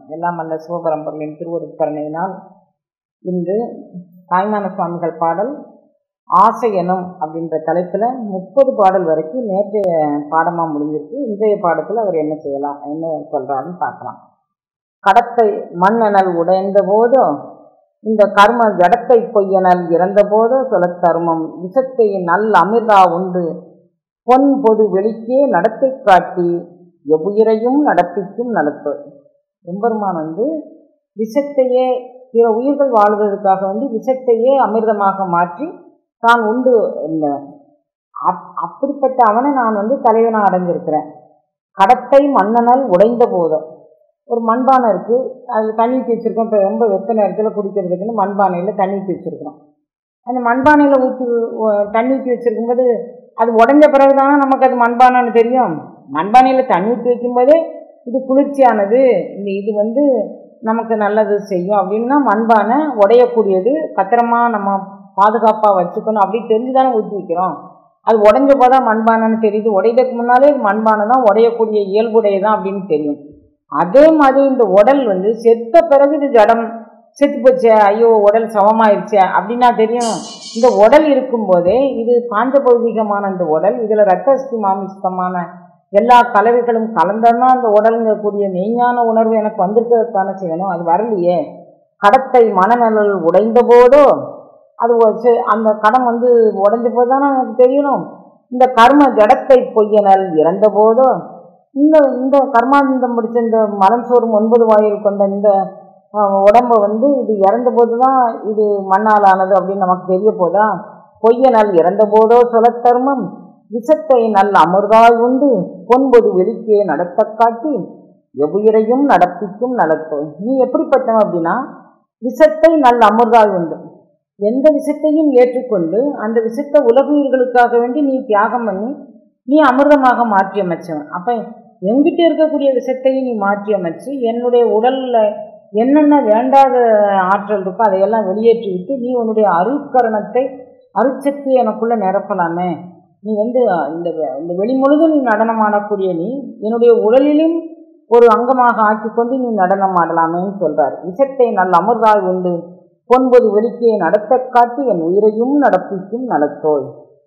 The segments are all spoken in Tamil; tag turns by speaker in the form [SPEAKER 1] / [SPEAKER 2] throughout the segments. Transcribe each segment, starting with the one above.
[SPEAKER 1] எல்லாம் அல்ல சிவபரம்பொருளின் திருவருட்கரணையினால் இன்று தாய்மான சுவாமிகள் பாடல் ஆசை எனும் அப்படின்ற தலைப்பில் முப்பது பாடல் வரைக்கும் நேற்றைய பாடமாக முடிஞ்சிருக்கு இன்றைய பாடத்தில் அவர் என்ன செய்யலாம் என்ன சொல்கிறாருன்னு பார்க்கலாம் கடத்தை மண்ணெனல் உடைந்த போதோ இந்த கர்ம ஜடத்தை பொய்யனல் இறந்த போதோ சொல்லத் தருமம் விஷத்தை நல் அமிர்தா உண்டு பொன் பொது வெளிக்கே நடத்தை காட்டி எவ்வுயிரையும் நடத்திக்கும் நடப்பு எம்பெருமான் வந்து விஷத்தையே பிற உயிர்கள் வாழ்வதற்காக வந்து விஷத்தையே அமிர்தமாக மாற்றி தான் உண்டு இருந்தவன் அப் அப்படிப்பட்ட அவனை நான் வந்து தலைவனாக அடைஞ்சிருக்கிறேன் கடத்தை மண்ணனால் உடைந்த போதும் ஒரு மண்பானை இருக்குது அது தண்ணி ஊற்றி வச்சுருக்கோம் இப்போ ரொம்ப வெப்ப நேரத்தில் குடிக்கிறதுக்குன்னு மண்பானையில் தண்ணி ஊற்றி வச்சுருக்கிறோம் அந்த மண்பானையில் ஊற்றி தண்ணி ஊற்றி வச்சுருக்கும்போது அது உடஞ்ச பிறகு தானே நமக்கு அது மண்பானைன்னு தெரியும் மண்பானையில் தண்ணி ஊற்றி வைக்கும்போதே இது குளிர்ச்சியானது இந்த இது வந்து நமக்கு நல்லது செய்யும் அப்படின்னா மண்பானை உடையக்கூடியது பத்திரமா நம்ம பாதுகாப்பாக வச்சுக்கணும் அப்படி தெரிஞ்சு தானே ஊற்றி வைக்கிறோம் அது உடஞ்ச போதான் மண்பானைன்னு தெரியுது உடையதுக்கு முன்னாலே மண்பானை தான் உடையக்கூடிய இயல்புடையதான் அப்படின்னு தெரியும் அதே மாதிரி இந்த உடல் வந்து செத்த பிறகு இது ஜடம் செத்து போச்சே ஐயோ உடல் சமமாயிருச்சே அப்படின்னா தெரியும் இந்த உடல் இருக்கும்போதே இது பாஞ்ச பௌதிகமான இந்த உடல் இதில் ரத்தஸ்தி மாமிசமான எல்லா கலவைகளும் கலந்தன்னா அந்த உடலுங்கக்கூடிய மெய்ஞான உணர்வு எனக்கு வந்திருக்கிறதுக்கான செய்யணும் அது வரலையே கடத்தை மனநலல் உடைந்த போதோ அது அந்த கடம் வந்து உடைஞ்ச போது தானே எனக்கு தெரியணும் இந்த கர்ம ஜடத்தை பொய்யனல் இறந்த போதோ இந்த இந்த கர்மானந்தம் முடிச்ச இந்த மலம் சோறும் ஒன்பது வாயில் கொண்ட இந்த உடம்பை வந்து இது இறந்த போது தான் இது மண்ணால் ஆனது அப்படின்னு நமக்கு தெரிய போதா பொய்யனால் இறந்த போதோ சொல தர்மம் விஷத்தை நல் அமிர்தாய் உண்டு பொன்பது வெளிக்கே நடத்த காட்டி எவ்வுயிரையும் நடத்திக்கும் நடத்தோம் நீ எப்படிப்பட்டவன் அப்படின்னா விஷத்தை நல் அமிர்தாய் உண்டு எந்த விஷத்தையும் ஏற்றுக்கொண்டு அந்த விஷத்தை உலகுயிர்களுக்காக வேண்டி நீ தியாகம் பண்ணி நீ அமிர்தமாக மாற்றி அமைச்சவன் அப்போ எங்கிட்ட இருக்கக்கூடிய விஷத்தையும் நீ மாற்றி அமைச்சு என்னுடைய உடலில் என்னென்ன வேண்டாத ஆற்றல் இருக்கோ அதையெல்லாம் வெளியேற்றி விட்டு நீ உன்னுடைய அருட்கரணத்தை அருட்சக்தி எனக்குள்ளே நிரப்பலாமே நீ வந்து இந்த இந்த வெளி முழுதும் நீ நடனம் ஆடக்கூடிய நீ என்னுடைய உடலிலும் ஒரு அங்கமாக ஆக்கிக்கொண்டு நீ நடனம் ஆடலாமேன்னு சொல்கிறார் விஷத்தை நல்ல அமிர்தாய் உண்டு பொன்பது வெளிக்கே நடத்த காட்டி என் உயிரையும் நடப்பிக்கும் நலத்தோய்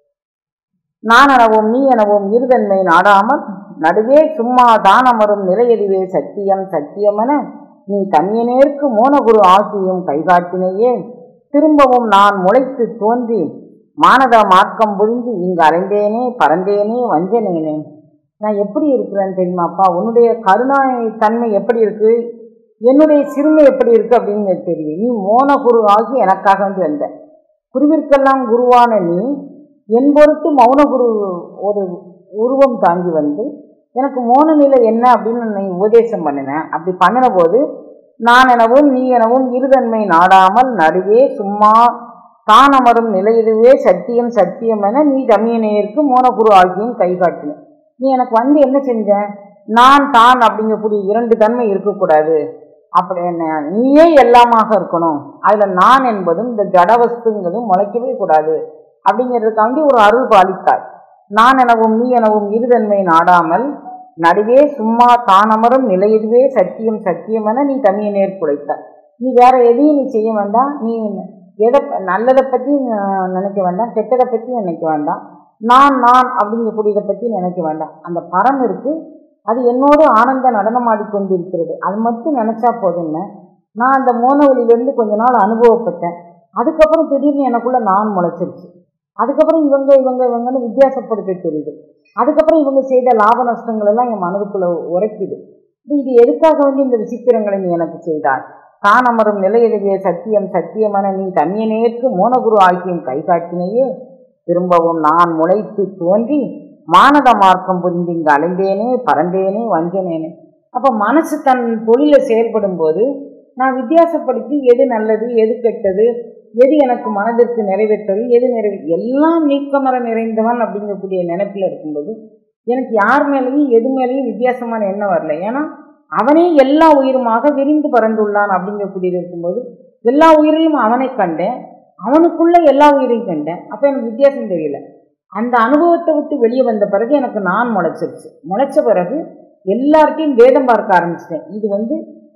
[SPEAKER 1] நான் எனவும் நீ எனவும் இருதன்மை நாடாமல் நடுவே சும்மா தான் அமரும் நிலையறிவே சத்தியம் சத்தியமென நீ தன்னியனேற்கு மோனகுரு ஆசியும் கைகாட்டினையே திரும்பவும் நான் முளைத்து தோன்றி மானத மார்க்கம் புரிந்து இங்கு அலைந்தேனே பறந்தேனே வஞ்சனேனே நான் எப்படி இருக்கிறேன்னு தெரியுமாப்பா உன்னுடைய கருணாய் தன்மை எப்படி இருக்கு என்னுடைய சிறுமை எப்படி இருக்கு அப்படின்னு தெரியும் நீ மோன குரு ஆகி எனக்காக வந்து வந்த குருவிற்கெல்லாம் குருவான நீ என் பொறுத்து மௌன குரு ஒரு உருவம் தாங்கி வந்து எனக்கு மோன நிலை என்ன அப்படின்னு நீ உபதேசம் பண்ணினேன் அப்படி பண்ணின போது நான் எனவும் நீ எனவும் இருதன்மை நாடாமல் நடுவே சும்மா தான் அமரும் நிலையிலுவே சத்தியம் சத்தியம் என நீ தமியனையருக்கு மோனகுரு ஆகியும் கை காட்டின நீ எனக்கு வந்து என்ன செஞ்ச நான் தான் அப்படிங்கக்கூடிய இரண்டு தன்மை இருக்கக்கூடாது அப்படி என்ன நீயே எல்லாமாக இருக்கணும் அதில் நான் என்பதும் இந்த ஜடவஸ்துங்கிறதும் முளைக்கவே கூடாது அப்படிங்கிறதுக்காண்டி ஒரு அருள் பாலித்தார் நான் எனவும் நீ எனவும் இருதன்மை நாடாமல் நடுவே சும்மா தானமரும் நிலையதுவே சத்தியம் சத்தியம் என நீ தனியை நேர்குலைத்தார் நீ வேற எதையும் நீ செய்ய வேண்டாம் நீ எதை நல்லதை பற்றி நினைக்க வேண்டாம் கெட்டதை பற்றி நினைக்க வேண்டாம் நான் நான் அப்படிங்கக்கூடியதை பற்றி நினைக்க வேண்டாம் அந்த பரம் இருக்கு அது என்னோடு ஆனந்த நடனமாடிக்கொண்டிருக்கிறது அது மட்டும் நினச்சா போதும்னு நான் அந்த மோனவெளியிலேருந்து கொஞ்ச நாள் அனுபவப்பட்டேன் அதுக்கப்புறம் திடீர்னு எனக்குள்ள நான் முளைச்சிருச்சு அதுக்கப்புறம் இவங்க இவங்க இவங்கன்னு வித்தியாசப்படுத்த தெரியுது அதுக்கப்புறம் இவங்க செய்த லாப நஷ்டங்கள் எல்லாம் என் மனதுக்குள்ள உரைக்குது இது எதுக்காக வந்து இந்த விசித்திரங்களை நீ எனக்கு செய்தார் தான் அமரும் நிலையெழுதிய சத்தியம் சத்தியமான நீ தன்னியனேற்கு மோனகுரு ஆகியும் கை காட்டினையே திரும்பவும் நான் முளைத்து தோன்றி மானத மார்க்கம் புரிந்து இங்கு அலைந்தேனே பறந்தேனே வஞ்சனேனே அப்போ மனசு தன் தொழிலை செயல்படும் போது நான் வித்தியாசப்படுத்தி எது நல்லது எது கெட்டது எது எனக்கு மனதிற்கு நிறைவேற்றது எது நிறைவே எல்லாம் நீக்கமர நிறைந்தவன் அப்படிங்கக்கூடிய நினைப்பில் இருக்கும்போது எனக்கு யார் மேலேயும் எது மேலேயும் வித்தியாசமான எண்ணம் வரல ஏன்னா அவனே எல்லா உயிருமாக விரிந்து பறந்துள்ளான் அப்படிங்கக்கூடியது இருக்கும்போது எல்லா உயிரையும் அவனை கண்டேன் அவனுக்குள்ள எல்லா உயிரையும் கண்டேன் அப்போ எனக்கு வித்தியாசம் தெரியல அந்த அனுபவத்தை விட்டு வெளியே வந்த பிறகு எனக்கு நான் முளைச்சிருச்சு முளைச்ச பிறகு எல்லார்ட்டையும் வேதம் பார்க்க ஆரம்பிச்சிட்டேன் இது வந்து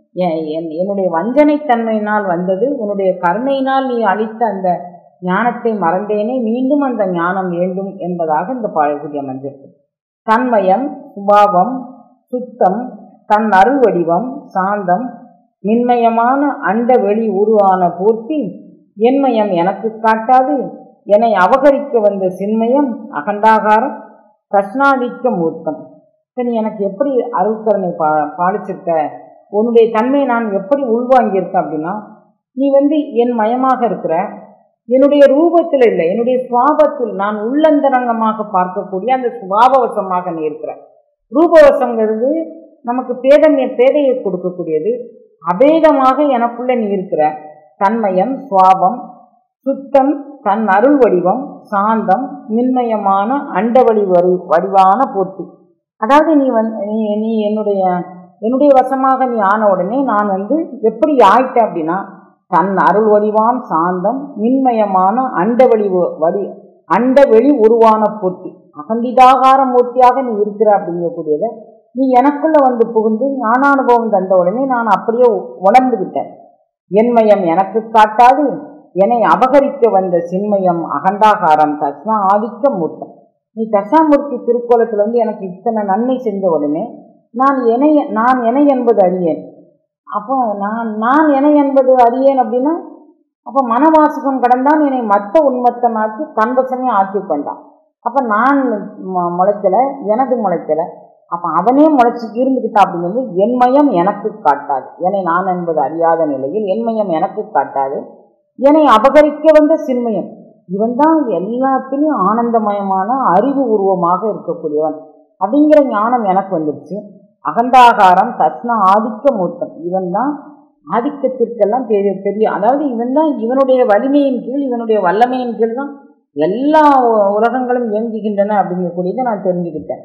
[SPEAKER 1] எ- என்- என்னுடைய வஞ்சனைத்தன்மையினால் வந்தது உன்னுடைய கருணையினால் நீ அளித்த அந்த ஞானத்தை மறந்தேனே மீண்டும் அந்த ஞானம் வேண்டும் என்பதாக இந்த பாடல்கள் அமைந்திருக்கு தன்மயம் சுபாவம் சுத்தம் தன் அருள் வடிவம் சாந்தம் மின்மயமான அண்ட வெளி உருவான பூர்த்தி என்மயம் எனக்கு காட்டாது என்னை அபகரிக்க வந்த சின்மயம் அகண்டாகாரம் பிரஷ்னாதிக்க மூர்த்தம் இப்ப நீ எனக்கு எப்படி அருள்கருணை பா பாலிச்சிருக்க உன்னுடைய தன்மையை நான் எப்படி உள்வாங்கியிருக்கேன் அப்படின்னா நீ வந்து என் மயமாக இருக்கிற என்னுடைய ரூபத்தில் இல்லை என்னுடைய சுவாபத்தில் நான் உள்ளந்தரங்கமாக பார்க்கக்கூடிய அந்த சுபாவவசமாக நீ இருக்கிற ரூபவசங்கிறது நமக்கு பேதமை பேதையை கொடுக்கக்கூடியது அபேதமாக எனக்குள்ள நீ இருக்கிற தன்மயம் சுவாபம் சுத்தம் தன் அருள் வடிவம் சாந்தம் மின்மயமான அண்டவழி வரி வடிவான பூர்த்தி அதாவது நீ வந்து நீ நீ என்னுடைய என்னுடைய வசமாக நீ ஆன உடனே நான் வந்து எப்படி ஆயிட்ட அப்படின்னா தன் அருள் வடிவாம் சாந்தம் மின்மயமான அண்டவழி வ- வடி அண்டவெளி உருவான பூர்த்தி அகண்டிதாகார மூர்த்தியாக நீ இருக்கிற அப்படிங்கக்கூடியதை நீ எனக்குள்ள வந்து புகுந்து ஞானானுபவம் தந்த உடனே நான் அப்படியே உணர்ந்துகிட்டேன் என்மயம் எனக்கு காட்டாது என்னை அபகரிக்க வந்த சின்மயம் அகண்டாகாரம் தஸ்மா ஆதிக்க மூர்த்தம் நீ தசாமூர்த்தி திருக்கோலத்துல வந்து எனக்கு இத்தனை நன்மை செஞ்ச உடனே நான் எனை நான் எனை என்பது அறியேன் அப்போ நான் நான் எனை என்பது அறியேன் அப்படின்னா அப்போ மனவாசகம் கடந்தான் என்னை மத்த உன்மத்தனாக்கி தன்வசமே ஆக்கி கொண்டான் அப்போ நான் மு- முளைக்கல எனது முளைக்கல அப்போ அவனே முளைச்சி இருந்துக்கிட்டா அப்படிங்கிறது என்மயம் எனக்கு காட்டாது என்னை நான் என்பது அறியாத நிலையில் என்மயம் எனக்கு காட்டாது என்னை அபகரிக்க வந்த சின்மயம் இவன் தான் எல்லாத்திலையும் ஆனந்தமயமான அறிவு உருவமாக இருக்கக்கூடியவன் அப்படிங்கிற ஞானம் எனக்கு வந்துடுச்சு அகந்தாகாரம் தத்ன ஆதிக்க மூர்த்தம் இவன் தான் ஆதிக்கத்திற்கெல்லாம் பெரிய பெரிய அதாவது இவன் தான் இவனுடைய வலிமையின் கீழ் இவனுடைய வல்லமையின் கீழ் தான் எல்லா உ- உலகங்களும் இயங்குகின்றன அப்படிங்கக்கூடியதை நான் தெரிஞ்சுக்கிட்டேன்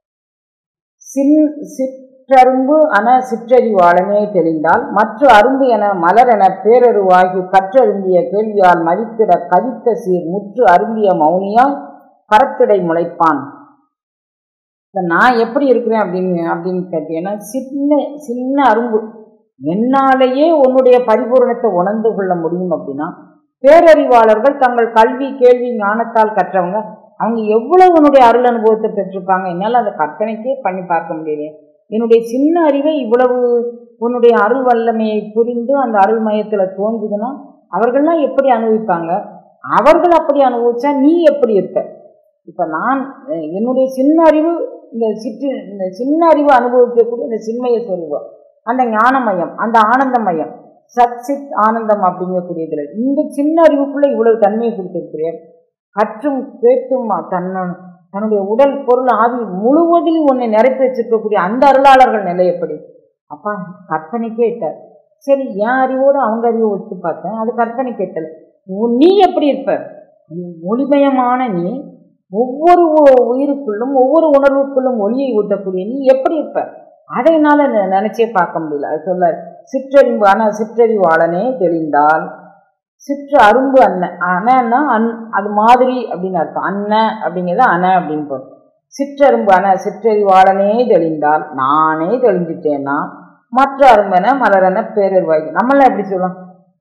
[SPEAKER 1] சின் சிற்றரும்பு அன சிற்றறிவாளனே தெளிந்தால் மற்ற அரும்பு என மலர் என பேரருவாகி கற்றரும்பிய கேள்வியால் மதித்திட கதித்த சீர் முற்று அரும்பிய மௌனியால் கரத்திடை முளைப்பான் இப்ப நான் எப்படி இருக்கிறேன் அப்படின்னு அப்படின்னு கேட்டீங்கன்னா சின்ன சின்ன அரும்பு என்னாலேயே உன்னுடைய பரிபூரணத்தை உணர்ந்து கொள்ள முடியும் அப்படின்னா பேரறிவாளர்கள் தங்கள் கல்வி கேள்வி ஞானத்தால் கற்றவங்க அவங்க எவ்வளவு உன்னுடைய அருள் அனுபவத்தை பெற்றிருப்பாங்க என்னால் அதை கற்பனைக்கே பண்ணி பார்க்க முடியலையே என்னுடைய சின்ன அறிவை இவ்வளவு உன்னுடைய அருள் வல்லமையை புரிந்து அந்த அருள் மயத்தில் தோன்றுதுன்னா அவர்கள்லாம் எப்படி அனுபவிப்பாங்க அவர்கள் அப்படி அனுபவிச்சா நீ எப்படி இருப்ப இப்போ நான் அஹ், என்னுடைய சின்ன அறிவு இந்த சிற்று இந்த சின்ன அறிவு அனுபவிக்கக்கூடிய இந்த சின்மய சொருவம் அந்த ஞானமயம் அந்த ஆனந்தமயம் சத் சித் ஆனந்தம் அப்படிங்கக்கூடியதுல இந்த சின்ன அறிவுக்குள்ள இவ்வளவு தன்மையை கொடுத்திருக்கிறேன் கற்றும் கேட்டும் தன்ன தன்னுடைய உடல் பொருள் ஆவி முழுவதிலும் உன்னை நிரப்பி வச்சிருக்கக்கூடிய அந்த அருளாளர்கள் நிலை எப்படி அப்பா கற்பனைக்கே இட்டார் சரி என் அறிவோடு அவங்க அறிவை ஒத்து பார்த்தேன் அது கற்பனை கேட்டல உன் நீ எப்படி இருப்ப நீ ஒளிமயமான நீ ஒவ்வொரு உ- உயிருக்குள்ளும் ஒவ்வொரு உணர்வுக்குள்ளும் ஒளியை ஊட்டக்கூடிய நீ எப்படி இருப்ப அதை என்னால் நெ- நினைச்சே பார்க்க முடியல அது சொல்ல சிற்றறிவு ஆனா சிற்றறிவாளனே தெளிந்தால் சிற்று அரும்பு அண்ணன் அண்ணன்னா அன் அது மாதிரி அப்படின்னு அர்த்தம் அண்ணன் அப்படிங்கிறது அண அப்படின்னு போகும் சிற்றரும்பு அண சிற்றறிவாளனே தெளிந்தால் நானே தெளிஞ்சிட்டேன்னா மற்ற அரும்பென மலரென பேரறிவாய் நம்மளாம் எப்படி சொல்லலாம்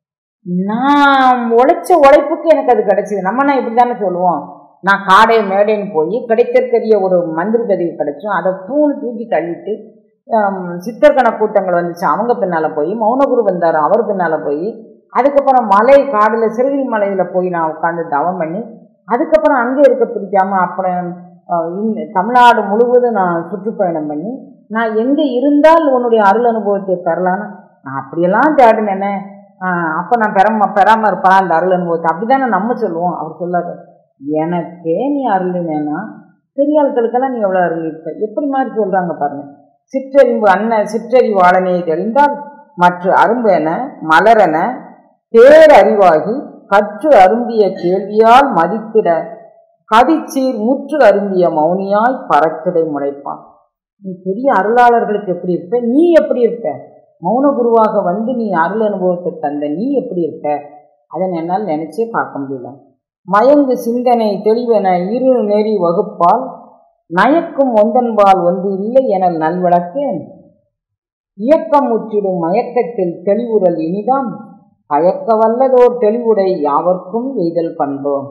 [SPEAKER 1] நான் உழைச்ச உழைப்புக்கு எனக்கு அது கிடைச்சிது நம்மனா இப்படி தானே சொல்லுவோம் நான் காடை மேடைன்னு போய் கிடைக்கற்கரிய ஒரு மந்திர கதவி கிடைச்சும் அதை பூணு தூக்கி தள்ளிட்டு ஆம், சித்தர்கண கூட்டங்கள் வந்துச்சு அவங்க பின்னால் போய் மௌனகுரு வந்தார் அவர் பின்னால் போய் அதுக்கப்புறம் மலை காடில் சிறுகிரி மலையில் போய் நான் உட்காந்து தவம் பண்ணி அதுக்கப்புறம் அங்கே இருக்க பிடிக்காம அப்புறம் அஹ், இந்த தமிழ்நாடு முழுவதும் நான் சுற்றுப்பயணம் பண்ணி நான் எங்கே இருந்தால் உன்னுடைய அருள் அனுபவத்தை பெறலான்னு நான் அப்படியெல்லாம் தேடினேனே அப்போ நான் பெறாம பெறாமல் இருப்பேன் அந்த அருள் அனுபவத்தை அப்படிதானே நம்ம சொல்லுவோம் அவர் சொல்லாத எனக்கே நீ அருளினேன்னா பெரிய ஆட்களுக்கெல்லாம் நீ எவ்வளோ அருள் இருப்ப எப்படி மாதிரி சொல்கிறாங்க பாருங்க சிற்றறிவு அண்ணன் சிற்றறிவாளனே தெரிந்தால் மற்ற அரும்பு என மலரென பேரறிவாகி கற்று அரும்பிய கேள்வியால் மதித்திட கதிச்சீர் முற்று அரும்பிய மௌனியாய் பறக்கிடை முளைப்பான் நீ பெரிய அருளாளர்களுக்கு எப்படி இருப்ப நீ எப்படி இருப்ப மௌன குருவாக வந்து நீ அருள் அனுபவத்தை தந்த நீ எப்படி இருப்ப அதை என்னால் நினைச்சே பார்க்க முடியல மயங்கு சிந்தனை தெளிவென இரு நெறி வகுப்பால் நயக்கும் ஒந்தன்பால் ஒன்று இல்லை என நல்வழக்கு இயக்கம் முற்றிடும் மயக்கத்தில் தெளிவுறல் இனிதான் பயக்க வல்லதோர் தெளிவுடை யாவர்க்கும் எய்தல் பண்போம்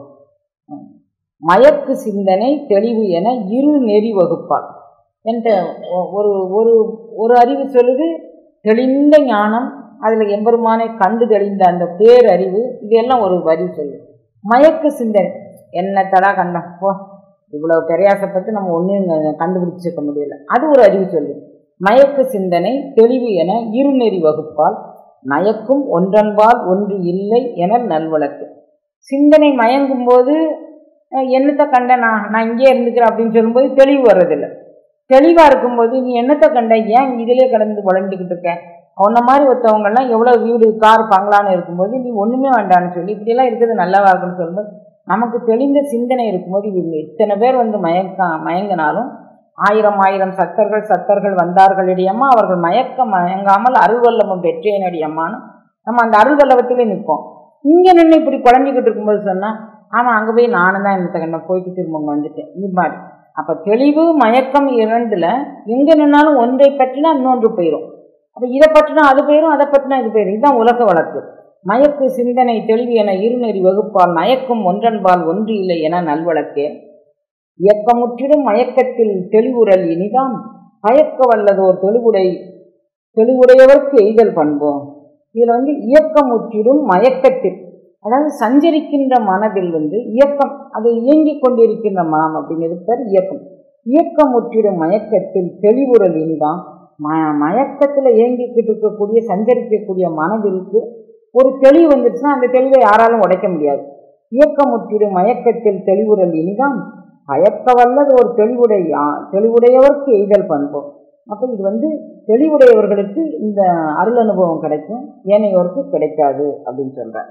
[SPEAKER 1] மயக்கு சிந்தனை தெளிவு என இரு நெறி வகுப்பார் என்ற ஒ- ஒரு ஒரு ஒரு அறிவு சொல்லுது தெளிந்த ஞானம் அதில் எம்பெருமானை கண்டு தெளிந்த அந்த பேரறிவு இதெல்லாம் ஒரு வரி சொல்லு மயக்கு சிந்தனை என்ன தடா கண்டம் போ இவ்வளோ பிரயாசப்பட்டு நம்ம ஒன்றும் கண்டுபிடிச்சிருக்க முடியல அது ஒரு அறிவு சொல்லு மயக்கு சிந்தனை தெளிவு என இருநெறி வகுப்பால் மயக்கும் ஒன்றன்பால் ஒன்று இல்லை என நல்வழக்கு சிந்தனை மயங்கும் போது அஹ், என்னத்தை கண்ட நான் நான் இங்கே இருந்துக்கிறேன் அப்படின்னு சொல்லும்போது தெளிவு வர்றதில்லை தெளிவாக இருக்கும்போது நீ என்னத்தை கண்ட ஏன் இதிலே கடந்து குழம்பிக்கிட்டு இருக்க உன்ன மாதிரி ஒருத்தவங்கெல்லாம் எவ்வளோ வீடு கார் பங்களான்னு இருக்கும்போது நீ ஒன்றுமே வேண்டாம்னு சொல்லி இப்படியெல்லாம் இருக்கிறது நல்லாவா இருக்குன்னு சொல்லும்போது நமக்கு தெளிந்த சிந்தனை இருக்கும்போது இவங்க இத்தனை பேர் வந்து மயக்க மயங்கினாலும் ஆயிரம் ஆயிரம் சத்தர்கள் சத்தர்கள் வந்தார்களிடையம்மா அவர்கள் மயக்க மயங்காமல் அருள்வல்லமும் பெற்றேனடியம்மான்னு நம்ம அந்த அருள்வல்லவத்திலே நிற்போம் இங்கே நின்று இப்படி குழம்பிக்கிட்டு இருக்கும்போது சொன்னால் ஆமாம் அங்கே போய் நானும் தான் என்னத்தை கண்ட போயிட்டு திரும்ப இங்க வந்துட்டேன் இது மாதிரி அப்போ தெளிவு மயக்கம் இரண்டில் எங்கே நின்னாலும் ஒன்றை பற்றினா இன்னொன்று போயிடும் அப்போ இதை பற்றினா அது போயிடும் அதை பற்றினா இது போயிடும் இதுதான் உலக வழக்கு மயக்கு சிந்தனை தெளிவு என இருநெறி வகுப்பால் மயக்கும் ஒன்றன்பால் ஒன்று இல்லை என நல்வழக்கே இயக்கமுற்றிடும் மயக்கத்தில் தெளிவுறல் இனிதான் பயக்க வல்லதோர் தெளிவுடை தெளிவுடையவர்க்கு எய்தல் பண்போம் இதில் வந்து இயக்கமுற்றிடும் மயக்கத்தில் அதாவது சஞ்சரிக்கின்ற மனதில் வந்து இயக்கம் அது இயங்கிக் கொண்டிருக்கின்ற மனம் அப்படிங்கிறது பேர் இயக்கம் இயக்கமுற்றிடும் மயக்கத்தில் தெளிவுறல் இனிதான் ம மயக்கத்தில் இயங்கிக்கிட்டு இருக்கக்கூடிய சஞ்சரிக்கக்கூடிய மனதிற்கு ஒரு தெளிவு வந்துருச்சுன்னா அந்த தெளிவை யாராலும் உடைக்க முடியாது இயக்கமுற்றிடும் மயக்கத்தில் தெளிவுறல் இனிதான் பயக்க வல்லது ஒரு தெளிவுடை தெளிவுடையவர்க்கு எய்தல் பண்போம் அப்போ இது வந்து தெளிவுடையவர்களுக்கு இந்த அருள் அனுபவம் கிடைக்கும் ஏனையோருக்கு கிடைக்காது அப்படின்னு சொல்கிறார்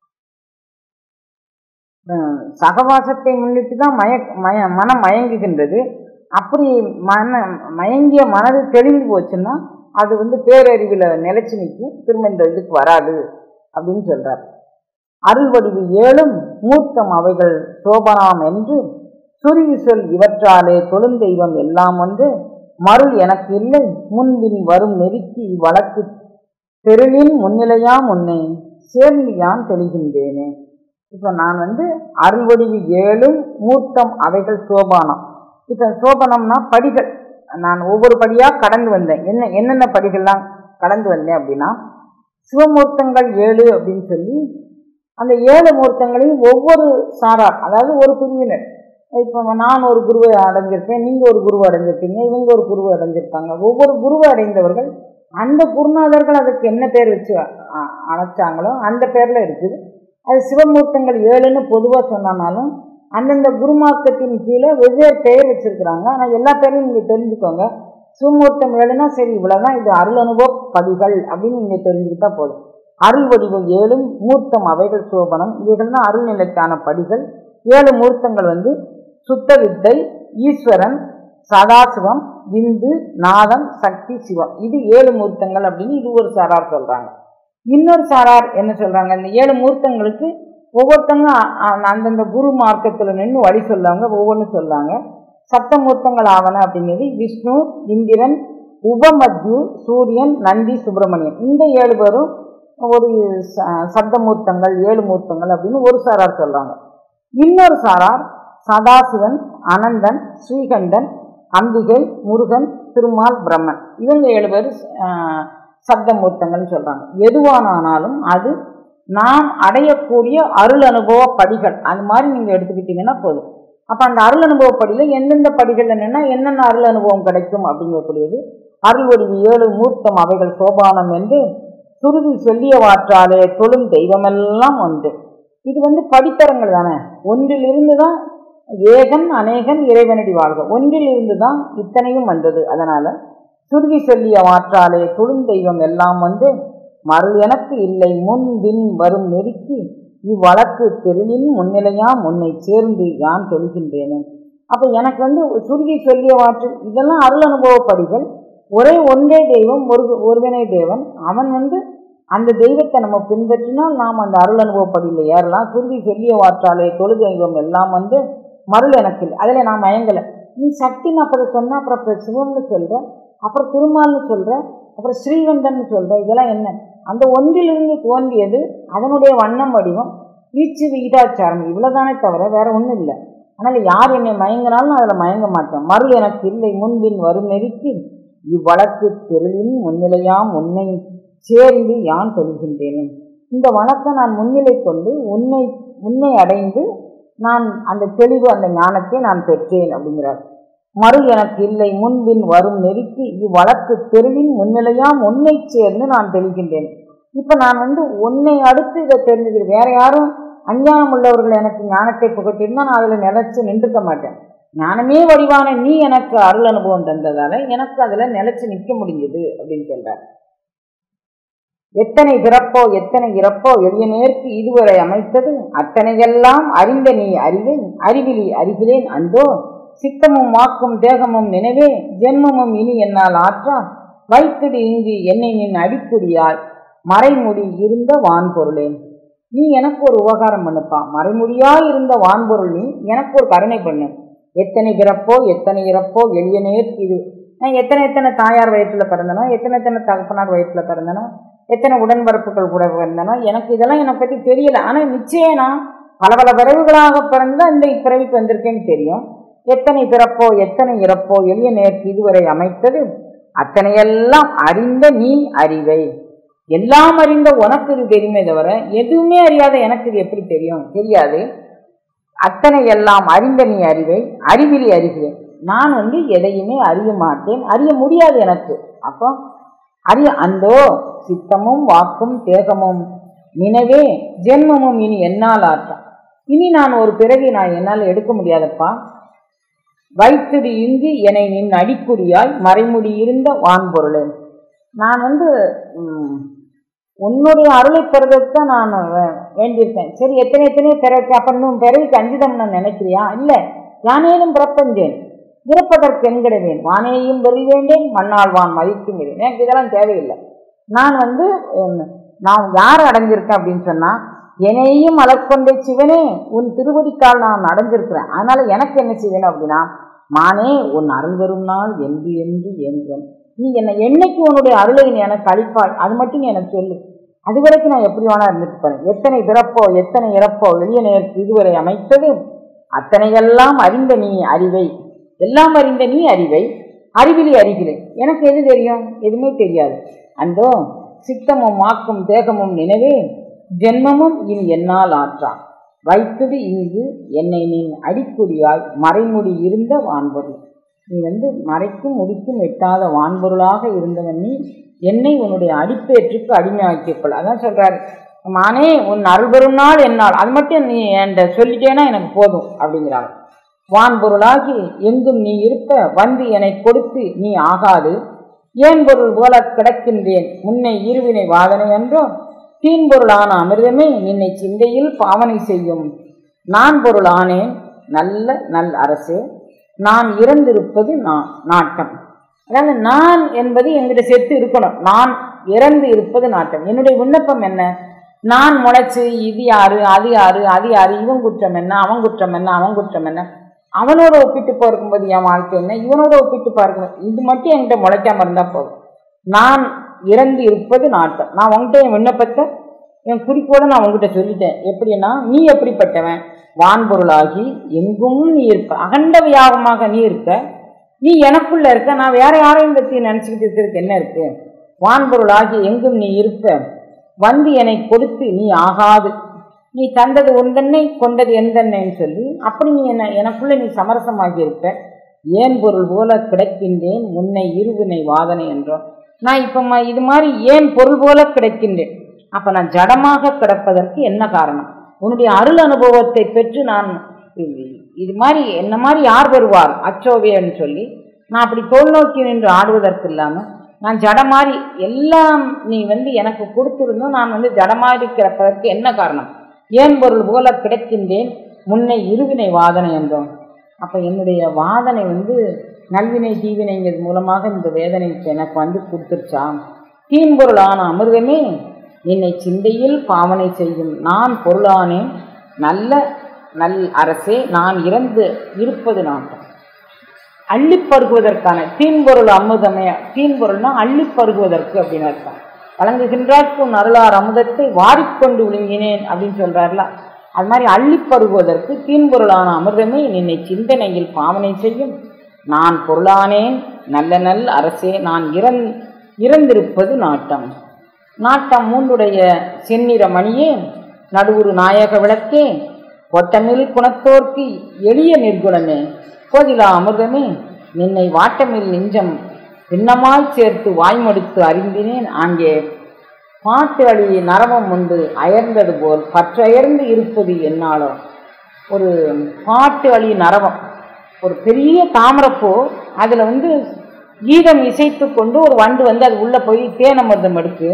[SPEAKER 1] சகவாசத்தை முன்னிட்டு தான் மய மய மனம் மயங்குகின்றது அப்படி மன மயங்கிய மனது தெளிந்து போச்சுன்னா அது வந்து பேரறிவில் நிலைச்சு நிற்கும் திரும்ப இந்த இதுக்கு வராது அப்படின்னு சொல்கிறார் அருள்வடிவு ஏழும் மூர்த்தம் அவைகள் சோபனாம் என்று சுருவி சொல் இவற்றாலே தொழுந்தெய்வம் எல்லாம் ஒன்று மருள் எனக்கு இல்லை முன்பின் வரும் நெருக்கி வழக்கு தெருளின் முன்னிலையாம் உன்னை சேர்ந்து யான் தெளிகின்றேனே இப்போ நான் வந்து அருள்வடிவு ஏழும் மூர்த்தம் அவைகள் சோபானம் இப்போ சோபனம்னா படிகள் நான் ஒவ்வொரு படியாக கடந்து வந்தேன் என்ன என்னென்ன படிகள்லாம் கடந்து வந்தேன் அப்படின்னா சிவமூர்த்தங்கள் ஏழு அப்படின்னு சொல்லி அந்த ஏழு மூர்த்தங்களையும் ஒவ்வொரு சாரார் அதாவது ஒரு பிரிவினர் இப்போ நான் ஒரு குருவை அடைஞ்சிருப்பேன் நீங்கள் ஒரு குருவை அடைஞ்சிருப்பீங்க இவங்க ஒரு குருவை அடைஞ்சிருப்பாங்க ஒவ்வொரு குருவை அடைந்தவர்கள் அந்த குருநாதர்கள் அதுக்கு என்ன பேர் வச்சு அ- அழைச்சாங்களோ அந்த பேரில் இருக்குது அது சிவமூர்த்தங்கள் ஏழுன்னு பொதுவாக சொன்னாலும் அந்தந்த குருமார்க்கத்தின் கீழே வெவ்வேறு பெயர் வச்சிருக்கிறாங்க ஆனால் எல்லா பேரையும் நீங்கள் தெரிஞ்சுக்கோங்க சிவமூர்த்தம் ஏழுனா சரி இவ்வளோதான் இது அருள் அனுபவ பதிகள் அப்படின்னு நீங்கள் தெரிஞ்சுக்கிட்டா போதும் அருள் வடிவம் ஏழும் மூர்த்தம் அவைகள் சோபனம் இவைகள் தான் அருள்நிலைக்கான படிகள் ஏழு மூர்த்தங்கள் வந்து சுத்த வித்தை ஈஸ்வரன் சதாசிவம் விந்து நாதம் சக்தி சிவம் இது ஏழு மூர்த்தங்கள் அப்படின்னு இது ஒரு சாரார் சொல்றாங்க இன்னொரு சாரார் என்ன சொல்றாங்க இந்த ஏழு மூர்த்தங்களுக்கு ஒவ்வொருத்தங்க அ- அ- அந்தந்த குரு மார்க்கத்தில் நின்று வழி சொல்லுவாங்க ஒவ்வொன்றும் சொல்லுவாங்க சப்தமூர்த்தங்கள் ஆவன அப்படிங்கிறது விஷ்ணு இந்திரன் உபமத்யு சூரியன் நந்தி சுப்பிரமணியன் இந்த ஏழு பேரும் ஒரு ச- சப்தமூர்த்தங்கள் ஏழு மூர்த்தங்கள் அப்படின்னு ஒரு சாரார் சொல்றாங்க இன்னொரு சாரார் சதாசிவன் அனந்தன் ஸ்ரீகண்டன் அம்பிகை முருகன் திருமால் பிரம்மன் இவங்க ஏழு பேர் ஆஹ், சப்தமூர்த்தங்கள்னு சொல்றாங்க எதுவானாலும் அது நாம் அடையக்கூடிய அருள் அனுபவ படிகள் அந்த மாதிரி நீங்க எடுத்துக்கிட்டீங்கன்னா போதும் அப்ப அந்த அருள் அனுபவ படியில எந்தெந்த படிகள் என்னன்னா என்னென்ன அருள் அனுபவம் கிடைக்கும் அப்படிங்கக்கூடியது அருள் வடிவு ஏழு மூர்த்தம் அவைகள் சோபானம் என்று சுருதி சொல்லியவாற்றாலே தொழும் தெய்வமெல்லாம் ஒன்று இது வந்து படித்தரங்கள் தானே ஒன்றிலிருந்து தான் ஏகன் அநேகன் இறைவனடி வாழ்க ஒன்றிலிருந்து தான் இத்தனையும் வந்தது அதனால சுருதி சொல்லிய வாற்றாலே தொழும் தெய்வம் எல்லாம் வந்து மறு எனக்கு இல்லை முன் பின் வரும் நெருக்கி இவ்வழக்கு தெருளின் முன்னிலையாம் உன்னை சேர்ந்து யான் தொழுகின்றேனே அப்போ எனக்கு வந்து சுருதி சொல்லிய வாற்று இதெல்லாம் அருள் அனுபவ படிகள் ஒரே ஒன்றே தெய்வம் ஒரு ஒருவனே தேவன் அவன் வந்து அந்த தெய்வத்தை நம்ம பின்பற்றினால் நாம் அந்த அருள் அனுபவப்படியில் ஏறலாம் சுருதி சொல்லிய வாற்றாலே தொழு தெய்வம் எல்லாம் வந்து மருள் எனக்கு இல்லை அதில் நான் மயங்கலை நீ சக்தி நான் அப்புறம் சொன்ன அப்புறம் அப்புறம் சிவம்னு சொல்கிறேன் அப்புறம் திருமால்னு சொல்ற அப்புறம் ஸ்ரீகண்டன் சொல்ற இதெல்லாம் என்ன அந்த ஒன்றிலிருந்து தோன்றியது அதனுடைய வண்ணம் வடிவம் வீச்சு விகிதாச்சாரம் இவ்வளவுதானே தவிர வேற ஒன்றும் இல்லை அதனால யார் என்னை மயங்கினாலும் அதில் மயங்க மாட்டேன் மறு எனக்கு இல்லை முன்பின் வரும் நெருக்கி இவ்வழக்கு தெருளின் முன்னிலையாம் உன்னை சேர்ந்து யான் தெளிகின்றேன் இந்த வழக்கை நான் முன்னிலை கொண்டு உன்னை உன்னை அடைந்து நான் அந்த தெளிவு அந்த ஞானத்தை நான் பெற்றேன் அப்படிங்கிறார் மறு எனக்கு இல்லை முன்பின் வரும் நெருக்கி இவ்வழக்கு தெருளின் முன்னிலையாம் உன்னை சேர்ந்து நான் தெளிகின்றேன் இப்போ நான் வந்து உன்னை அடுத்து இதை தெரிஞ்சுக்கிறேன் வேற யாரும் அஞ்ஞானம் உள்ளவர்கள் எனக்கு ஞானத்தை புகட்டிருந்தா நான் அதில் நிலைச்சு நின்றுக்க மாட்டேன் ஞானமே வடிவான நீ எனக்கு அருள் அனுபவம் தந்ததால எனக்கு அதில் நிலைச்சு நிற்க முடியுது அப்படின்னு சொல்றார் எத்தனை பிறப்போ எத்தனை இறப்போ எளிய நேர்க்கு இதுவரை அமைத்தது அத்தனையெல்லாம் அறிந்த நீ அறிவேன் அறிவிலி அறிகிறேன் அந்தோ சித்தமும் வாக்கும் தேகமும் நினைவே ஜென்மமும் இனி என்னால் ஆற்றா வைத்திடு இங்கு என்னை நின் அடிக்குடியாய் மறைமுடி இருந்த வான்பொருளே நீ எனக்கு ஒரு உபகாரம் பண்ணுப்பா மறைமுடியாய் இருந்த வான்பொருள் நீ எனக்கு ஒரு கருணை பண்ணு எத்தனை பிறப்போ எத்தனை இறப்போ எளிய நேர்க்கு இது நான் எத்தனை எத்தனை தாயார் வயிற்றுல பிறந்தனோ எத்தனை எத்தனை தகப்பனார் வயிற்றுல பிறந்தனோ எத்தனை உடன்பரப்புகள் கூட பிறந்தனோ எனக்கு இதெல்லாம் என்னை பற்றி தெரியல ஆனால் நிச்சயம் நான் பல பல பிறவுகளாக பிறந்து இந்த இப்பிறவிக்கு வந்திருக்கேன்னு தெரியும் எத்தனை பிறப்போ எத்தனை இறப்போ எளிய நேர்க்கு இதுவரை அமைத்தது அத்தனையெல்லாம் அறிந்த நீ அறிவை எல்லாம் அறிந்த உனக்கு இது தெரியுமே தவிர எதுவுமே அறியாத எனக்கு இது எப்படி தெரியும் தெரியாது அத்தனை எல்லாம் அறிந்த நீ அறிவை அறிவிலி அறிகிறேன் நான் வந்து எதையுமே அறிய மாட்டேன் அறிய முடியாது எனக்கு அப்போ அறிய அந்தோ சித்தமும் வாக்கும் தேகமும் நினைவே ஜென்மமும் இனி என்னால் ஆற்றான் இனி நான் ஒரு பிறவி நான் என்னால் எடுக்க முடியாதப்பா வைத்திடு இங்கு என்னை நின் அடிக்குடியாய் மறைமுடி இருந்த வான்பொருளே நான் வந்து ம், உன்னுடைய அருளை பெறுவதற்கு தான் நான் வே- வேண்டியிருக்கேன் சரி எத்தனை எத்தனையோ பிறகு அப்ப இன்னும் பிறவிக்கு அஞ்சுதம் நான் நினைக்கிறியா இல்லை யானேனும் பிறப்பஞ்சேன் இறப்பதற்கு என்கிடவேன் வானேயும் வெறி வேண்டேன் மண்ணால் வான் மதிக்கும் எனக்கு இதெல்லாம் தேவையில்லை நான் வந்து உம், நான் யார் அடைஞ்சிருக்கேன் அப்படின்னு சொன்னா என்னையும் அலக்கொண்டே சிவனே உன் திருவடிக்கால் நான் அடைஞ்சிருக்கிறேன் அதனால எனக்கு என்ன செய்வேன் அப்படின்னா மானே உன் அருள் வரும் நாள் என்று என்று என்றும் நீ என்னை என்னைக்கு உன்னுடைய அருளை நீ எனக்கு அளிப்பாய் அது மட்டும் நீ எனக்கு சொல்லு அது வரைக்கும் நான் எப்படி வேணா இருந்துட்டு போறேன் எத்தனை பிறப்போ எத்தனை இறப்போ வெளிய நேருக்கு இதுவரை அமைத்தது அத்தனையெல்லாம் அறிந்த நீ அறிவை எல்லாம் அறிந்த நீ அறிவை அறிவிலி அறிகிறேன் எனக்கு எது தெரியும் எதுவுமே தெரியாது அந்தோ சித்தமும் வாக்கும் தேகமும் நினைவே ஜென்மமும் இனி என்னால் ஆற்றா வைத்துடு இங்கு என்னை நீ அடிக்குடியாய் மறைமுடி இருந்த வான்பொருள் நீ வந்து மறைக்கும் முடிக்கும் எட்டாத வான்பொருளாக இருந்தவன் நீ என்னை உன்னுடைய அடிப்பேற்றுக்கு அடிமையாக்கிக்கொள் அதான் சொல்றாரு மானே உன் அருள் பெறும் நாள் என்னால் அது மட்டும் நீ என்கிட்ட சொல்லிட்டேன்னா எனக்கு போதும் அப்படிங்கிறாங்க வான்பொருளாகி எங்கும் நீ இருப்ப வந்து என்னை கொடுத்து நீ ஆகாது ஏன் பொருள் போல கிடக்கின்றேன் முன்னை இருவினை வாதனை என்றோ தீன்பொருளான அமிர்தமே நின்னை சிந்தையில் பாவனை செய்யும் நான் பொருள் ஆனேன் நல்ல நல் அரசு நான் இறந்திருப்பது நான் நாட்டம் அதாவது நான் என்பது என்கிட்ட செத்து இருக்கணும் நான் இறந்து இருப்பது நாட்டம் என்னுடைய விண்ணப்பம் என்ன நான் முளைச்சு இது யாரு அது யாரு அது யாரு இவன் குற்றம் என்ன அவன் குற்றம் என்ன அவன் குற்றம் என்ன அவனோட ஒப்பிட்டு பார்க்கும்போது என் வாழ்க்கை என்ன இவனோட ஒப்பிட்டு பார்க்கும்போது இது மட்டும் என்கிட்ட முளைக்காம இருந்தா போதும் நான் இறந்து இருப்பது நாட்டம் நான் உங்ககிட்ட என் விண்ணப்பத்தை என் குறிக்கோட நான் உங்ககிட்ட சொல்லிட்டேன் எப்படின்னா நீ எப்படிப்பட்டவன் வான்பொருளாகி எங்கும் நீ இருப்ப அகண்ட வியாபமாக நீ இருக்க நீ எனக்குள்ள இருக்க நான் வேற யாரையும் பற்றி நினச்சிக்கிட்டு இருக்கிறதுக்கு என்ன இருக்கு வான்பொருளாகி எங்கும் நீ இருப்ப வந்து என்னை கொடுத்து நீ ஆகாது நீ தந்தது உந்தன்னை கொண்டது எந்தன்னைன்னு சொல்லி அப்படி நீ என்ன எனக்குள்ள நீ சமரசமாகி இருப்ப ஏன் பொருள் போல கிடைக்கின்றேன் உன்னை இருவினை வாதனை என்றோம் நான் இப்போ ம- இது மாதிரி ஏன் பொருள் போல கிடைக்கின்றேன் அப்ப நான் ஜடமாக கிடப்பதற்கு என்ன காரணம் உன்னுடைய அருள் அனுபவத்தை பெற்று நான் இது- இது மாதிரி என்ன மாதிரி யார் வருவார் அச்சோவியன்னு சொல்லி நான் அப்படி தோல் நோக்கி நின்று ஆடுவதற்கு இல்லாமல் நான் ஜடமாறி எல்லாம் நீ வந்து எனக்கு கொடுத்துருந்தும் நான் வந்து ஜடமாறி கிடப்பதற்கு என்ன காரணம் ஏன் பொருள் போல கிடைக்கின்றேன் முன்னை இருவினை வாதனை என்றோம் அப்போ என்னுடைய வாதனை வந்து நல்வினை தீவினைங்கிறது மூலமாக இந்த வேதனை இப்ப எனக்கு வந்து கொடுத்துருச்சா தீன்பொருளான அமிர்தமே என்னை சிந்தையில் பாவனை செய்யும் நான் பொருளானேன் நல்ல நல் அரசே நான் இறந்து இருப்பது நாட்டம் அள்ளி பருகுவதற்கான தீன்பொருள் அமுதமே தீன்பொருள்னா அள்ளி பருகுவதற்கு அப்படின்னு அர்த்தம் வழங்குகின்றார்க்கு உன் அருளார் அமுதத்தை வாரிக்கொண்டு விழுங்கினேன் அப்படின்னு சொல்றாருல அது மாதிரி அள்ளி பருகுவதற்கு தீன்பொருளான அமிர்தமே நின்னை சிந்தனையில் பாவனை செய்யும் நான் பொருளானேன் நல்ல நல் அரசே நான் இறந் இறந்திருப்பது நாட்டம் நாட்டம் மூன்றுடைய செந்நிற மணியே நடுவுறு நாயக விளக்கே ஒட்டமில் குணத்தோர்க்கு எளிய நிர்குணமே கோதிலா அமிர்தமே நின்னை வாட்டமில் நெஞ்சம் பின்னமாய் சேர்த்து வாய்மடுத்து அறிந்தினேன் அங்கே பாட்டு அழி நரவம் உண்டு அயர்ந்தது போல் பற்றயர்ந்து இருப்பது என்னாலோ ஒரு பாட்டு அழி நரவம் ஒரு பெரிய தாமரப்பூ அதில் வந்து கீதம் இசைத்து கொண்டு ஒரு வண்டு வந்து அது உள்ளே போய் தேனமிர்தம் எடுத்து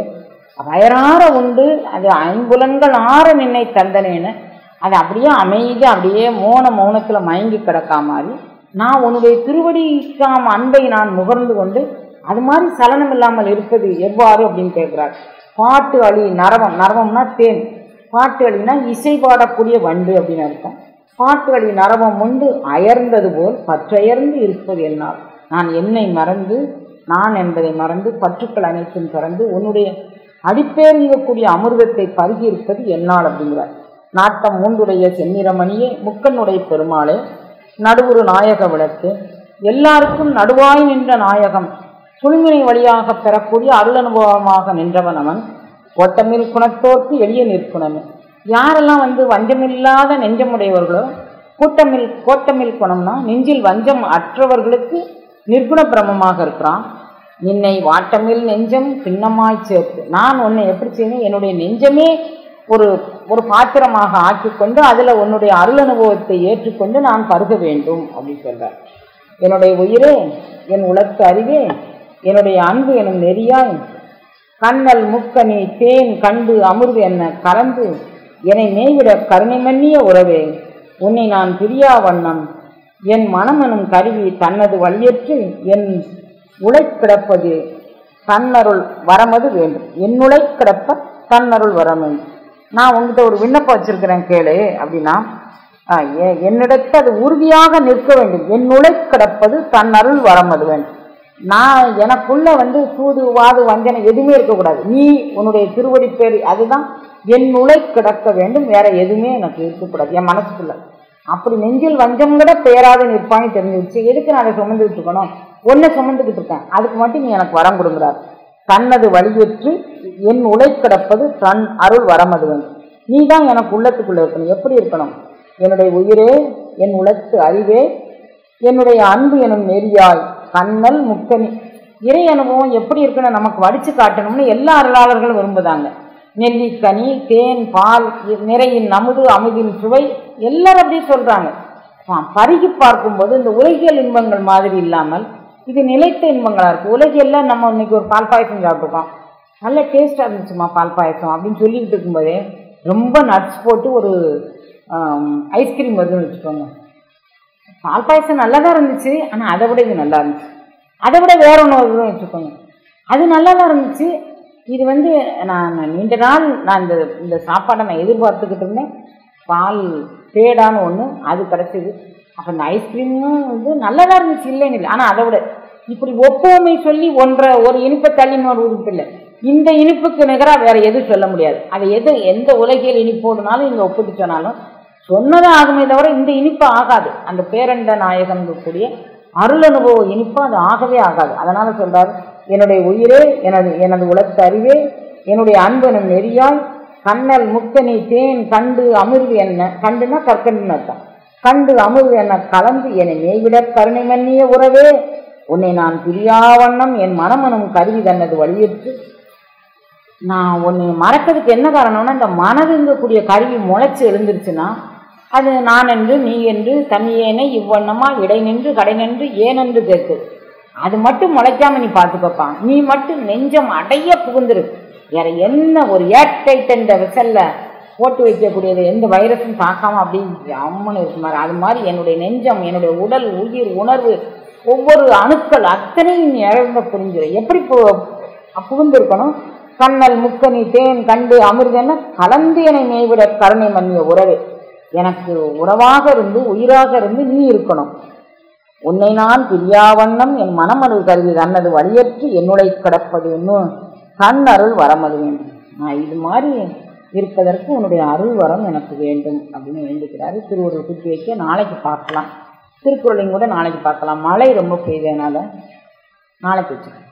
[SPEAKER 1] வயறார உண்டு அது ஐம்புலன்கள் ஆற நின்னை தந்தனேன்னு அது அப்படியே அமைதி அப்படியே மோன மௌனத்தில் மயங்கி கிடக்கா மாதிரி நான் உன்னுடைய திருவடிக்காம் அன்பை நான் முகர்ந்து கொண்டு அது மாதிரி சலனம் இல்லாமல் இருப்பது எவ்வாறு அப்படின்னு கேட்குறார் பாட்டு அழி நரவம் நரவம்னா தேன் பாட்டு அழினா இசை பாடக்கூடிய வண்டு அப்படின்னு அர்த்தம் பாட்டு அழி நரவம் உண்டு அயர்ந்தது போல் பற்றயர்ந்து இருப்பது என்னால் நான் என்னை மறந்து நான் என்பதை மறந்து பற்றுக்கள் அனைத்தும் திறந்து உன்னுடைய அடிப்பேறியக்கூடிய அமிர்தத்தை பருகி இருப்பது என்னால் அப்படிங்கிறார் நாட்டம் மூன்றுடைய செந்நிறமணியே முக்கனுடைய பெருமாளே நடுவுறு நாயக விளக்கு எல்லாருக்கும் நடுவாய் நின்ற நாயகம் சுழுமினை வழியாக பெறக்கூடிய அருள் அனுபவமாக நின்றவன் அவன் ஓட்டமில் குணத்தோர்க்கு எளிய நிற்குணமே யாரெல்லாம் வந்து வஞ்சமில்லாத நெஞ்சமுடையவர்களோ கூட்டமில் கோட்டமில் குணம்னா நெஞ்சில் வஞ்சம் அற்றவர்களுக்கு நிர்குண பிரமமாக இருக்கிறான் நின்னை வாட்டமில் நெஞ்சம் பின்னமாய் சேர்த்து நான் உன்னை எப்படி செய்யணும் என்னுடைய நெஞ்சமே ஒரு ஒரு பாத்திரமாக ஆக்கிக்கொண்டு அதில் உன்னுடைய அருள் அனுபவத்தை ஏற்றுக்கொண்டு நான் பருக வேண்டும் அப்படின்னு சொல்றார் என்னுடைய உயிரே என் உலக்கு அறிவே என்னுடைய அன்பு எனும் நெறியாய் கண்ணல் முக்கனி தேன் கண்டு அமிர்து என்ன கலந்து என்னை மேய்விட கருணை மன்னிய உறவே உன்னை நான் பிரியா வண்ணம் என் மனமெனும் கருவி தன்னது வழியற்று என் உழை கிடப்பது தன்னருள் வரமது வேண்டும் என் உழை கிடப்ப தன்னருள் வரமை நான் உங்ககிட்ட ஒரு விண்ணப்பம் வச்சிருக்கிறேன் கேளு அப்படின்னா ஆ, எ- என்னிடத்து அது உறுதியாக நிற்க வேண்டும் என் உழை கிடப்பது தன்னருள் வரமது வேண்டும் நான் எனக்குள்ள வந்து சூது வாது வஞ்சனை எதுவுமே இருக்கக்கூடாது நீ உன்னுடைய திருவடி பேர் அதுதான் என் உலை கிடக்க வேண்டும் வேற எதுவுமே எனக்கு இருக்கக்கூடாது என் மனசுக்குள்ள அப்படி நெஞ்சில் வஞ்சம் கூட பேராத நிற்பான்னு தெரிஞ்சிருச்சு எதுக்கு நான் அதை சுமந்துக்கிட்டு இருக்கணும் ஒன்றை சுமந்துக்கிட்டு இருக்கேன் அதுக்கு மட்டும் நீ எனக்கு வரம் கொடுங்கிறார் தன்னது வழியற்று என் உலை கிடப்பது தன் அருள் வரமது வேண்டும் நீ தான் எனக்கு உள்ளத்துக்குள்ள இருக்கணும் எப்படி இருக்கணும் என்னுடைய உயிரே என் உலத்து அறிவே என்னுடைய அன்பு எனும் நெறியாய் கண்ணல் முக்கனி இறை அனுபவம் எப்படி இருக்குன்னு நமக்கு வடிச்சு காட்டணும்னு எல்லா அருளாளர்களும் விரும்புதாங்க நெல்லிக்கனி தேன் பால் இ- நிறையின் நமுது அமுதின் சுவை எல்லாரும் அப்படியே சொல்றாங்க ஆ, பருகி பார்க்கும்போது இந்த உலகியல் இன்பங்கள் மாதிரி இல்லாமல் இது நிலைத்த இன்பங்களா இருக்கு உலகியல்ல நம்ம இன்னைக்கு ஒரு பால் பாயசம் சாப்பிட்டுருக்கோம் நல்ல டேஸ்டாக இருந்துச்சுமா பால் பாயசம் அப்படின்னு சொல்லிக்கிட்டு இருக்கும்போதே ரொம்ப நட்ஸ் போட்டு ஒரு ஐஸ்கிரீம் வருதுன்னு வச்சுக்கோங்க பால் பாயசம் நல்லா தான் இருந்துச்சு ஆனால் அதை விட இது நல்லா இருந்துச்சு அதை விட வேற ஒன்று வருதுன்னு வச்சுக்கோங்க அது நல்லா தான் இருந்துச்சு இது வந்து நான் நான் நீண்ட நாள் நான் இந்த இந்த சாப்பாடை நான் எதிர்பார்த்துக்கிட்டு இருந்தேன் பால் பேடான்னு ஒன்று அது கிடச்சிது அப்போ இந்த ஐஸ்கிரீமும் வந்து நல்லா தான் இருந்துச்சு இல்லைன்னு இல்லை ஆனால் அதை விட இப்படி ஒப்புமை சொல்லி ஒன்றை ஒரு இனிப்பை தள்ளி இன்னொரு உறுப்பு இல்லை இந்த இனிப்புக்கு நிகராக வேற எதுவும் சொல்ல முடியாது அது எது எந்த உலகியல் இனிப்போடுனாலும் இங்கே ஒப்பிட்டு சொன்னாலும் சொன்னதும் ஆகுமே தவிர இந்த இனிப்பு ஆகாது அந்த பேரண்ட நாயகன் கூடிய அருள் அனுபவ இனிப்பு அது ஆகவே ஆகாது அதனால சொல்றாரு என்னுடைய உயிரே எனது எனது உலகத்து அறிவே என்னுடைய அன்பனும் நெறியாய் கண்ணல் முக்கனி தேன் கண்டு அமிர்து என்ன கண்டுனா கற்கண்டுன்னு அர்த்தம் கண்டு அமிர்து என்ன கலந்து என்னை மேய்விட கருணை மன்னிய உறவே உன்னை நான் பிரியாவண்ணம் என் மனமனும் கருவி தன்னது வழியற்று நான் உன்னை மறக்கிறதுக்கு என்ன காரணம்னா இந்த மனதுங்கக்கூடிய கருவி முளைச்சு எழுந்துருச்சுன்னா அது நான் என்று நீ என்று தனியேனை இவ்வண்ணமா இடை நின்று கடை நின்று ஏனென்று கேட்குது அது மட்டும் முளைக்காம நீ பார்த்துக்கோப்பா நீ மட்டும் நெஞ்சம் அடைய புகுந்துரு வேற என்ன ஒரு ஏர்டைட் என்ற விசல்ல போட்டு வைக்கக்கூடியது எந்த வைரஸும் தாக்காம அப்படி அம்மனு இருக்கு மாதிரி அது மாதிரி என்னுடைய நெஞ்சம் என்னுடைய உடல் உயிர் உணர்வு ஒவ்வொரு அணுக்கள் அத்தனையும் நீ இழந்த புரிஞ்சிரு எப்படி பு- புகுந்திருக்கணும் கண்ணல் முக்கனி தேன் கண்டு அமிர்தென கலந்து என்னை மேய்விட கருணை மன்னிய உறவே எனக்கு உறவாக இருந்து உயிராக இருந்து நீ இருக்கணும் உன்னை நான் பிரியாவண்ணம் என் மனமருள் கருதி தன்னது வழியற்று என்னுடைய கிடப்பது இன்னும் கண் அருள் வரமது வேண்டும் நான் இது மாதிரி இருப்பதற்கு உன்னுடைய அருள் வரம் எனக்கு வேண்டும் அப்படின்னு வேண்டிக்கிறாரு திருவள்ளுவர் குத்தி வைக்க நாளைக்கு பார்க்கலாம் திருக்குறளையும் கூட நாளைக்கு பார்க்கலாம் மழை ரொம்ப பெய்ததுனால நாளைக்கு வச்சுக்கலாம்